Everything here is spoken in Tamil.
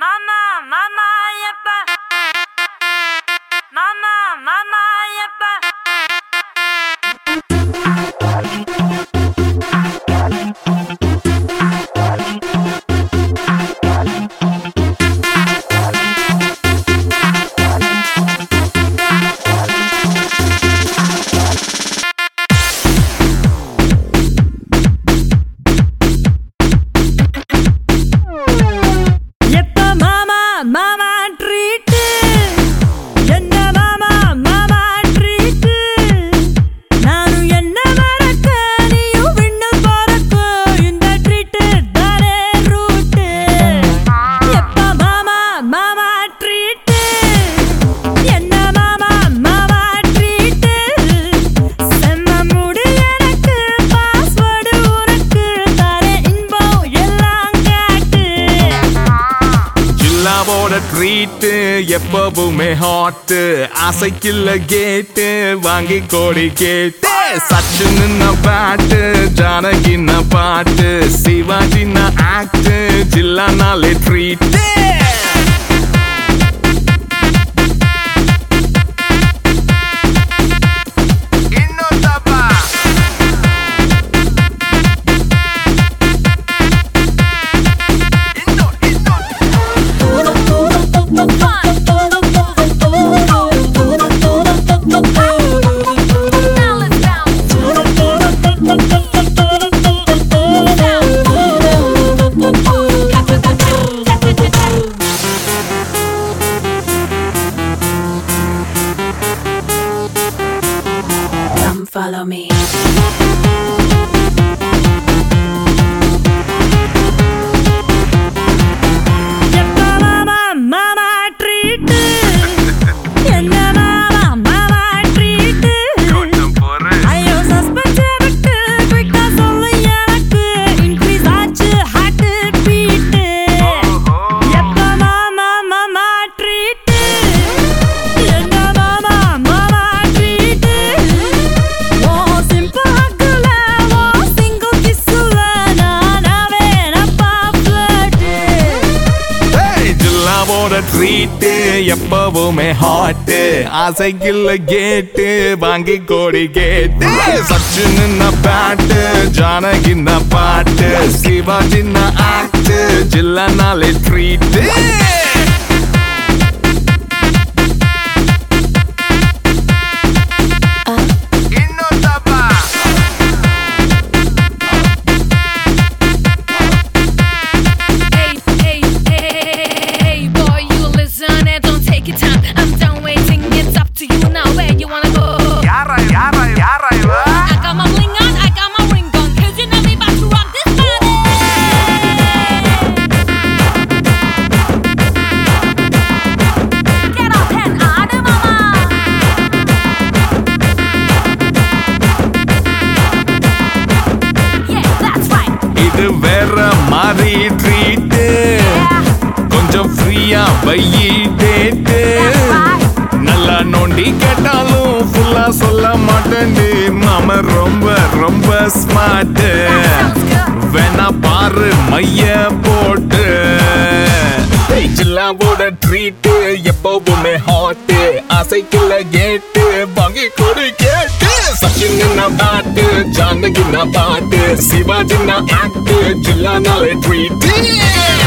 மாமா மாமா ஐயப்பா மாமா மாமா ஐயப்பா எப்ப மாமா மாமா ட்ரீட் என்ன மாமா மாமா ட்ரீட் நானும் என்ன மறக்க நீயும் விண்ணு போறக்க இந்த ட்ரீட் தானே ரூட் எப்ப மாமா மாமா ட்ரீட் என்ன மாமா மாமா ட்ரீட் செம்ம முடி எனக்கு பாஸ்வேர்டு உனக்கு தரே இன்பம் எல்லாம் காட்டு ஜில்லாவோட ட்ரீட்டு எப்பவுமே ஹாட்டு அசைக்கில்ல கேட்டு வாங்கி கோடி கேட்டு சச்சுன்னு பாட்டு ஜானகின்ன பாட்டு சிவாஜின ஆக்ட் ஜில்லானாலே ட்ரீட்டு Come follow me. எப்ப மாமா மாமா ட்ரீட் என்ன மாமா மாமா ட்ரீட் ஐயோ சஸ்பென்ஸ் எனக்கு குயிக்கா சொல்லு எனக்கு இன்க்ரீஸ் ஆச்சு ஹார்ட் பீட் எப்ப மாமா மாமா ட்ரீட் என்ன மாமா மாமா ட்ரீட் ஓ சிம்பிள் ஹக்குல ஓ சிங்கிள் கிஸ்ல நானாவே நப்பா ஃப்ளட் ஏய், ஜில்லாவோட ட்ரீட்டு எப்பவுமே ஹாட்டு அசைக்கில்ல கேட்டு வாங்கி கோடி கேட்டு சச்சுன்னு பேட்டு ஜானகின்ன பாட்டு சிவாஜின்ன ஆக்ட் ஜில்லானாலே treat Hey, hey, hey, hey, boy, you listen and don't take your time. I'm done waiting, it's up to you now. Where you wanna go? I got my bling on, I got my ring on. Cause you know me about to rock this body. Get up and ஆடு மாமா. Yeah, that's right. இது வேற மாதிரி ட்ரீட்டு கொஞ்சம் ஃப்ரீயா வையி டேட்டு நல்லா நோண்டி கேட்டாலும் ஃபுல்லா சொல்ல மாட்டேன்டி மாம ரொம்ப ரொம்ப ஸ்மார்ட் வேணா பாரு மைய போட்டு ஜில்லாவோட ட்ரீட்டு எப்பவுமே ஹாட்டு அசைக்கல கேட்டு வாங்கி கொடு கேட்டு சச்சின் பாட்டு ஜானகி பாட்டு சிவாஜி ஆக்ட் ஜில்லானாலே ட்ரீட்டு